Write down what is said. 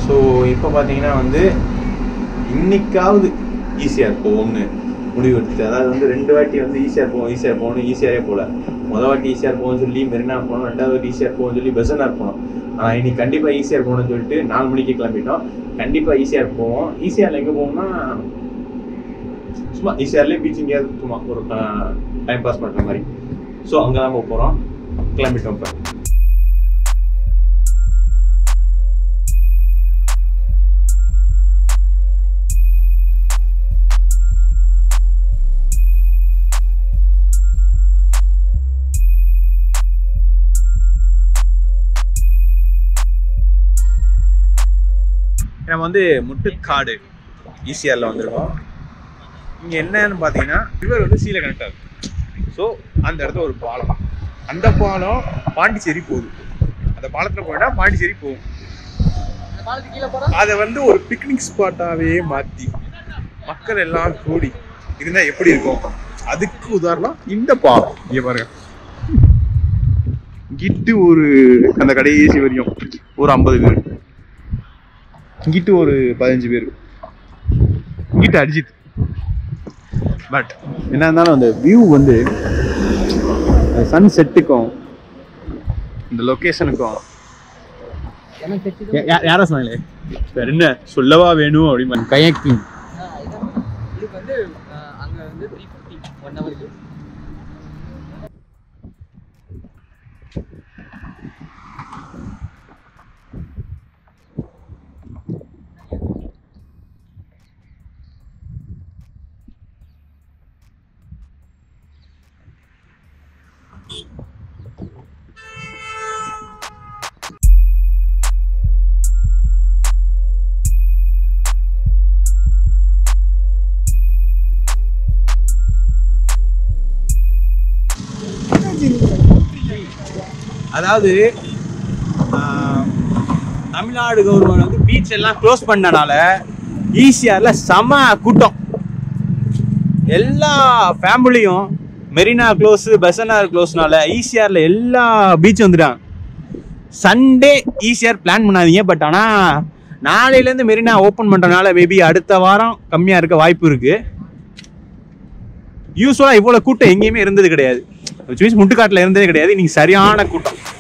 so இப்போ பார்த்தீங்கன்னா வந்து இன்னைக்காவது ஈஸியாக போகும்னு முடிவு எடுத்துட்டு அதாவது வந்து ரெண்டு வாட்டி வந்து ஈஸியாக போகும் ஈஸியாக போகணும் ஈஸியாகவே போகல மொதல் வாட்டி ஈஸியாக போகும்னு சொல்லி மெரினா போனோம் ரெண்டாவது வாட்டி ஈஸியாக போகும்னு சொல்லி பெசனார் போனோம் ஆனால் இன்னைக்கு கண்டிப்பாக ஈஸியாக போகணும்னு சொல்லிட்டு நாலு மணிக்கு கிளம்பிட்டோம் கண்டிப்பாக ஈஸியாக போவோம் ஈஸியாக எங்கே போகணும்னா சும்மா ஈஸியார்லேயே பீச் எங்கேயாவது சும்மா ஒரு டைம் பாஸ் பண்ணுற மாதிரி ஸோ அங்கே தான் போக போகிறோம் கிளம்பிட்டோம் இப்போ நம்ம வந்து முட்டுக்காடு ஈசிஆரில் வந்திருக்கோம் இங்கே என்னன்னு பார்த்தீங்கன்னா ரிவர் வந்து சீல கனெக்ட் ஆகுது ஸோ அந்த இடத்துல ஒரு பாலம் அந்த பாலம் பாண்டிச்சேரி போகுது அந்த பாலத்தில் போயிட்டா பாண்டிச்சேரி போகும் அதை வந்து ஒரு பிக்னிக் ஸ்பாட்டாகவே மாற்றி மக்கள் எல்லாம் கூடி இருந்தால் எப்படி இருக்கும் அதுக்கு உதாரணம் இந்த பாலம் இங்கே பாருங்க கிட்டு ஒரு அந்த கடைசி வரையும் ஒரு ஐம்பது பேர் இங்கிட்டு ஒரு பதினஞ்சு பேர் இங்கிட்டு அரிஜித் பட் என்ன இருந்தாலும் அந்த வியூ வந்து சன் செட்டுக்கும் இந்த லொக்கேஷனுக்கும் யாரா சொன்னாங்களே வேற என்ன சொல்லவா வேணும் அப்படின்னு கயக்கிங் இதுக்கு வந்து அங்கே வந்து த்ரீ ஃபிஃப்டி ஒன் ஹவருக்கு அதாவது ஆஹ், தமிழ்நாடு கவர்மெண்ட் வந்து பீச் எல்லாம் க்ளோஸ் பண்ணனால ஈசிஆர்ல செம கூட்டம் எல்லா ஃபேமிலியும் மெரினா க்ளோஸ் பெசனார் க்ளோஸ்னால ஈசிஆர்ல எல்லா பீச் வந்துட்டாங்க சண்டே ஈஸியாக பிளான் பண்ணாதீங்க பட் ஆனால் நாளையிலேருந்து மெரினா ஓப்பன் பண்ணுறனால மேபி அடுத்த வாரம் கம்மியாக இருக்க வாய்ப்பு இருக்குது யூஸ்வலாக இவ்வளோ கூட்டம் எங்கேயுமே இருந்தது கிடையாது விச் மீன்ஸ் முட்டுக்காட்டில் இருந்ததே கிடையாது இன்னைக்கு சரியான கூட்டம்